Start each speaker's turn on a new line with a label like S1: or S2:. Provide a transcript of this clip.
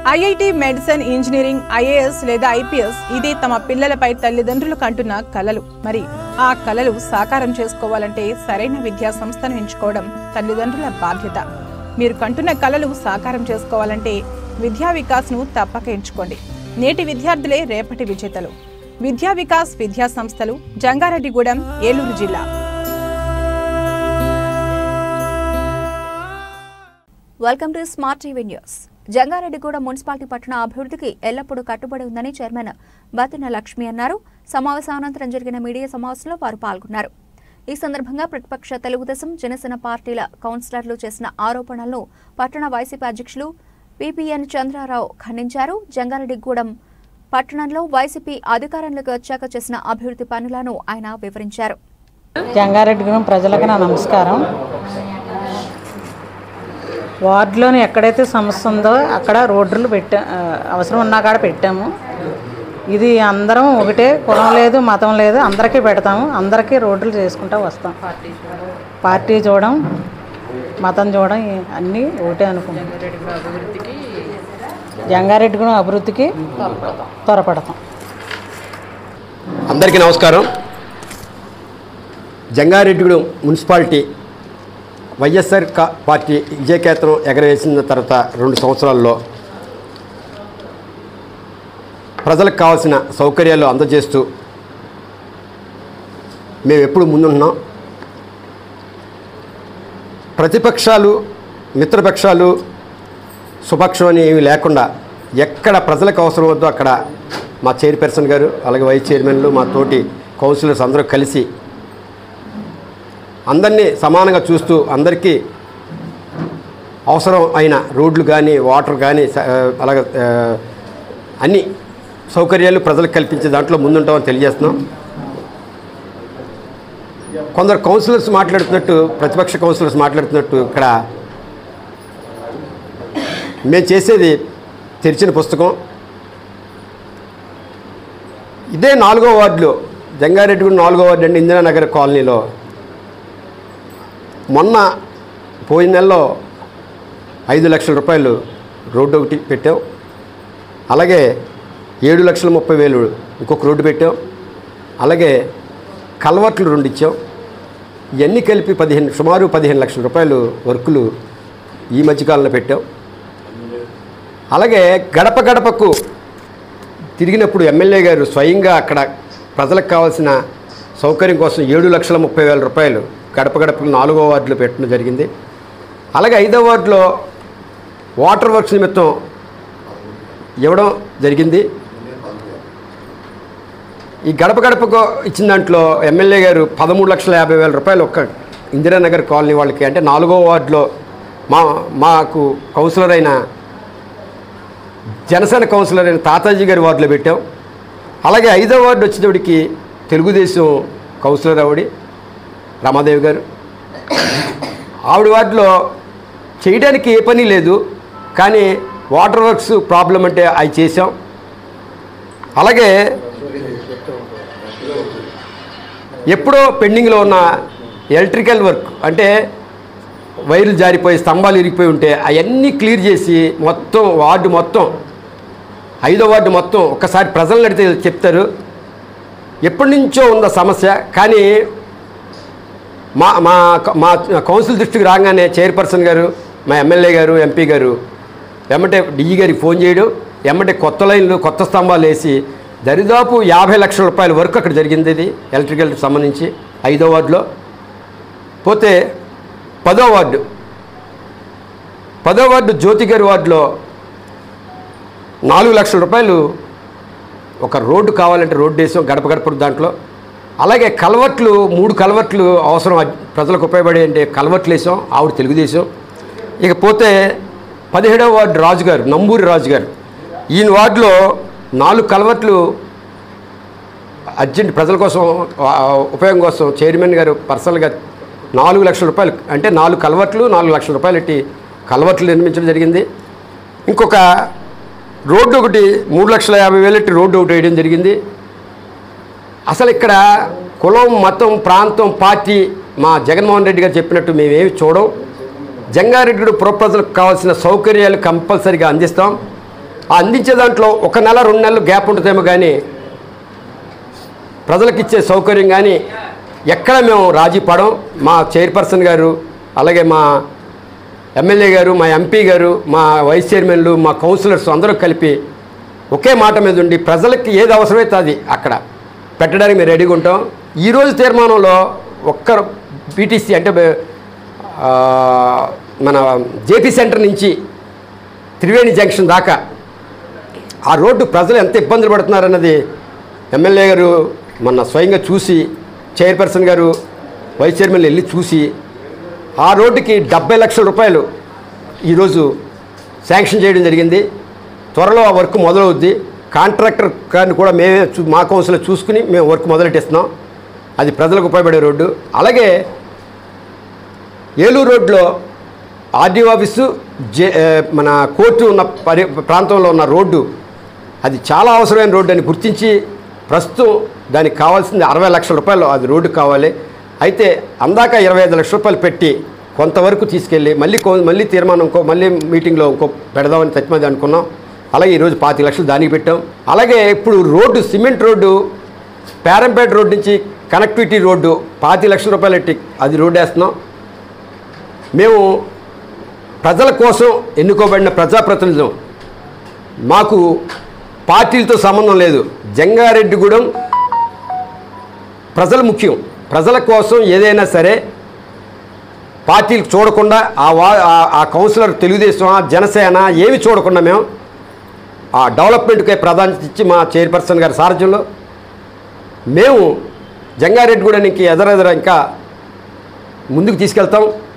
S1: IIT medicine engineering IAS లేదా IPS ఇదే తమ పిల్లలపై తల్లిదండ్రులు కంటున్న కలలు మరి ఆ కలలు సాకారం చేసుకోవాలంటే సరైన విద్యా సంస్థను ఎంచుకోవడం తల్లిదండ్రుల బాధ్యత మీరు కంటున్న కలలు సాకారం చేసుకోవాలంటే విద్యా వికాస్ను తప్పక ఎంచుకోండి నేటి విద్యార్థులే రేపటి విజేతలు విద్యా వికాస్ విద్యా సంస్థలు జంగారెడ్డిగూడెం ఏలూరు జిల్లా
S2: welcome to smart TV news Jangareddygudem municipality పట్టణ అభివృద్ధికి ఎల్లప్పుడూ కట్టుబడి ఉందని చైర్మన్ బతిన లక్ష్మి అన్నారు సమావేశానంతరం జరిగిన మీడియా సమావేశంలో వారు పాల్గొన్నారు ఈ సందర్భంగా ప్రతిపక్ష తెలుగుదేశం జనసేన పార్టీల కౌన్సిలర్లు చేసిన ఆరోపణలను పట్టణ వైసీపీ అధ్యక్షులు పిపిఎన్ చంద్రారావు ఖండించారు జంగారెడ్డిగూడెం పట్టణంలో వైసీపీ అధికారంలోకి వచ్చాక చేసిన అభివృద్ధి పనులను ఆయన వివరించారు
S3: జంగారెడ్డిగూడెం ప్రజలకు నా నమస్కారం వార్డులోని ఎక్కడైతే సమస్య ఉందో అక్కడ రోడ్లు పెట్టా ఆ, అవసరం ఉన్నా కాడ పెట్టాము ఇది అందరం ఒకటే కులం లేదు మతం లేదు అందరికీ పెడతాము అందరికీ రోడ్లు చేసుకుంటూ వస్తాం పార్టీ చూడడం మతం చూడడం ఈ- అన్నీ ఒకటే అనుకుంటాం జంగారెడ్డిగూడెం అభివృద్ధికి త్వరపడతాం
S4: అందరికీ నమస్కారం జంగారెడ్డిగూడెం మున్సిపాలిటీ వైఎస్ఆర్ కా- పార్టీ విజయకేతనం ఎగరవేసిన తర్వాత రెండు సంవత్సరాల్లో ప్రజలకు కావాల్సిన సౌకర్యాలు అందజేస్తూ మేము ఎప్పుడు ముందుంటున్నాం ప్రతిపక్షాలు మిత్రపక్షాలు సుపక్షం అని ఏమీ లేకుండా ఎక్కడ ప్రజలకు అవసరం వద్దో అక్కడ మా చైర్పర్సన్ గారు అలాగే వైస్ చైర్మన్లు మా తోటి కౌన్సిలర్స్ అందరూ కలిసి అందరినీ సమానంగా చూస్తూ అందరికీ అవసరం అయిన రోడ్లు కానీ వాటర్ కానీ స- ఆ, అలాగే ఆ, అన్ని సౌకర్యాలు ప్రజలకు కల్పించే దాంట్లో ముందుంటామని తెలియజేస్తున్నాం కొందరు కౌన్సిలర్స్ మాట్లాడుతున్నట్టు ప్రతిపక్ష కౌన్సిలర్స్ మాట్లాడుతున్నట్టు ఇక్కడ మేము చేసేది తెరిచిన పుస్తకం ఇదే నాలుగో వార్డులో జంగారెడ్డిగూడ నాలుగో వార్డు అండి ఇందిరానగర్ కాలనీలో మొన్న పోయిన నెలలో ఐదు లక్షల రూపాయలు రోడ్డు ఒకటి పెట్టాం అలాగే ఏడు లక్షల ముప్పై వేలు ఇంకొక రోడ్డు పెట్టాం అలాగే కల్వర్ట్లు రెండు ఇచ్చాం ఇవన్నీ కలిపి పదిహేను సుమారు పదిహేను లక్షల రూపాయలు వర్కులు ఈ మధ్యకాలంలో పెట్టాం అలాగే గడప గడపకు తిరిగినప్పుడు ఎమ్మెల్యే గారు స్వయంగా అక్కడ ప్రజలకు కావాల్సిన సౌకర్యం కోసం ఏడు లక్షల ముప్పై వేల రూపాయలు గడప గడపకు నాలుగో వార్డులో పెట్టడం జరిగింది అలాగే ఐదో వార్డులో వాటర్ వర్క్స్ నిమిత్తం ఇవ్వడం జరిగింది ఈ గడప గడపకు ఇచ్చిన దాంట్లో ఎమ్మెల్యే గారు పదమూడు లక్షల యాభై వేల రూపాయలు ఒక్క ఇందిరానగర్ కాలనీ వాళ్ళకి అంటే నాలుగో వార్డులో మా మాకు కౌన్సిలర్ అయిన జనసేన కౌన్సిలర్ అయిన తాతాజీ గారి వార్డులో పెట్టాం అలాగే ఐదో వార్డు వచ్చేటప్పటికి తెలుగుదేశం కౌన్సిలర్ ఆవిడ రమాదేవి గారు ఆవిడ వార్డులో చేయడానికి ఏ పని లేదు కానీ వాటర్ వర్క్స్ ప్రాబ్లం అంటే అవి చేసాం అలాగే ఎప్పుడో పెండింగ్లో ఉన్న ఎలక్ట్రికల్ వర్క్ అంటే వైర్లు జారిపోయి స్తంభాలు ఇరిగిపోయి ఉంటే అవన్నీ క్లియర్ చేసి మొత్తం వార్డు మొత్తం ఐదో వార్డు మొత్తం ఒక్కసారి ప్రజలను అడిగితే చెప్తారు ఎప్పటి నుంచో ఉన్న సమస్య కానీ మా మా మా కౌన్సిల్ దృష్టికి రాగానే చైర్పర్సన్ గారు మా ఎమ్మెల్యే గారు ఎంపీ గారు ఎమ్మటే డిఈ గారికి ఫోన్ చేయడం ఎమ్మటే కొత్త లైన్లు కొత్త స్తంభాలు వేసి దరిదాపు యాభై లక్షల రూపాయల వరకు అక్కడ జరిగింది ఇది ఎలక్ట్రికల్ సంబంధించి ఐదో వార్డులో పోతే పదో వార్డు పదో వార్డు జ్యోతి గారి వార్డులో నాలుగు లక్షల రూపాయలు ఒక రోడ్డు కావాలంటే రోడ్డు వేసాం గడప గడప దాంట్లో అలాగే కలవట్లు మూడు కలవట్లు అవసరం అ- ప్రజలకు ఉపయోగపడే అంటే కలవట్లు వేసాం ఆవిడ తెలుగుదేశం ఇకపోతే పదిహేడవ వార్డు రాజు గారు నంబూరి రాజు గారు ఈయన వార్డులో నాలుగు కలవట్లు అర్జెంట్ ప్రజల కోసం ఆ, ఉపయోగం కోసం చైర్మన్ గారు పర్సనల్గా నాలుగు లక్షల రూపాయలు అంటే నాలుగు కలవట్లు నాలుగు లక్షల రూపాయలు ఎట్టి కలవట్లు నిర్మించడం జరిగింది ఇంకొక రోడ్డు ఒకటి మూడు లక్షల యాభై వేలు ఎట్టి రోడ్డు ఒకటి వేయడం జరిగింది అసలు ఇక్కడ కులం మతం ప్రాంతం పార్టీ మా జగన్మోహన్ రెడ్డి గారు చెప్పినట్టు మేమేమి చూడం జంగారెడ్డి పుర ప్రజలకు కావాల్సిన సౌకర్యాలు కంపల్సరీగా అందిస్తాం ఆ అందించే దాంట్లో ఒక నెల రెండు నెలలు గ్యాప్ ఉంటుందేమో కానీ ప్రజలకు ఇచ్చే సౌకర్యం కానీ ఎక్కడ మేము రాజీ పడం మా చైర్పర్సన్ గారు అలాగే మా ఎమ్మెల్యే గారు మా ఎంపీ గారు మా వైస్ చైర్మన్లు మా కౌన్సిలర్స్ అందరూ కలిపి ఒకే మాట మీద ఉండి ప్రజలకి ఏది అవసరమైతే అది అక్కడ పెట్టడానికి మేము రెడీగా ఉంటాం ఈరోజు తీర్మానంలో ఒక్క పీటీసీ అంటే ఆ, మన జేపీ సెంటర్ నుంచి త్రివేణి జంక్షన్ దాకా ఆ రోడ్డు ప్రజలు ఎంత ఇబ్బందులు పడుతున్నారన్నది ఎమ్మెల్యే గారు మొన్న స్వయంగా చూసి చైర్పర్సన్ గారు వైస్ చైర్మన్ వెళ్ళి చూసి ఆ రోడ్డుకి డెబ్బై లక్షల రూపాయలు ఈరోజు శాంక్షన్ చేయడం జరిగింది త్వరలో ఆ వర్క్ మొదలవుద్ది కాంట్రాక్టర్ గారిని కూడా మేమే చూ మా కౌన్సిల్లో చూసుకుని మేము వర్క్ మొదలెట్టిస్తున్నాం అది ప్రజలకు ఉపయోగపడే రోడ్డు అలాగే ఏలూరు రోడ్లో ఆర్డీఓ ఆఫీసు జే ఏ, మన కోర్టు ఉన్న పరి ప్రాంతంలో ఉన్న రోడ్డు అది చాలా అవసరమైన రోడ్డు అని గుర్తించి ప్రస్తుతం దానికి కావాల్సింది అరవై లక్షల రూపాయలు అది రోడ్డు కావాలి అయితే అందాక ఇరవై ఐదు లక్షల రూపాయలు పెట్టి కొంతవరకు తీసుకెళ్ళి మళ్ళీ కో- మళ్ళీ తీర్మానం ఇంకో మళ్ళీ మీటింగ్లో ఇంకో పెడదామని తచ్చిమది అనుకున్నాం అలాగే ఈరోజు పాతి లక్షలు దానికి పెట్టాం అలాగే ఇప్పుడు road cement road Perampeta road నుంచి కనెక్టివిటీ రోడ్డు పాతి లక్షల రూపాయలు పెట్టి అది రోడ్డు వేస్తున్నాం మేము ప్రజల కోసం ఎన్నుకోబడిన ప్రజాప్రతినిధులం మాకు పార్టీలతో సంబంధం లేదు జంగారెడ్డిగూడెం ప్రజలు ముఖ్యం ప్రజల కోసం ఏదైనా సరే పార్టీలు చూడకుండా ఆ వా ఆ- ఆ కౌన్సిలర్ తెలుగుదేశం జనసేన ఏమి చూడకుండా మేము ఆ డెవలప్మెంట్కే ప్రాధాన్యత ఇచ్చి మా చైర్పర్సన్ గారి సారథ్యంలో మేము జంగారెడ్డిగూడెనికి ఎదరెదర ఇంకా ముందుకు తీసుకెళ్తాం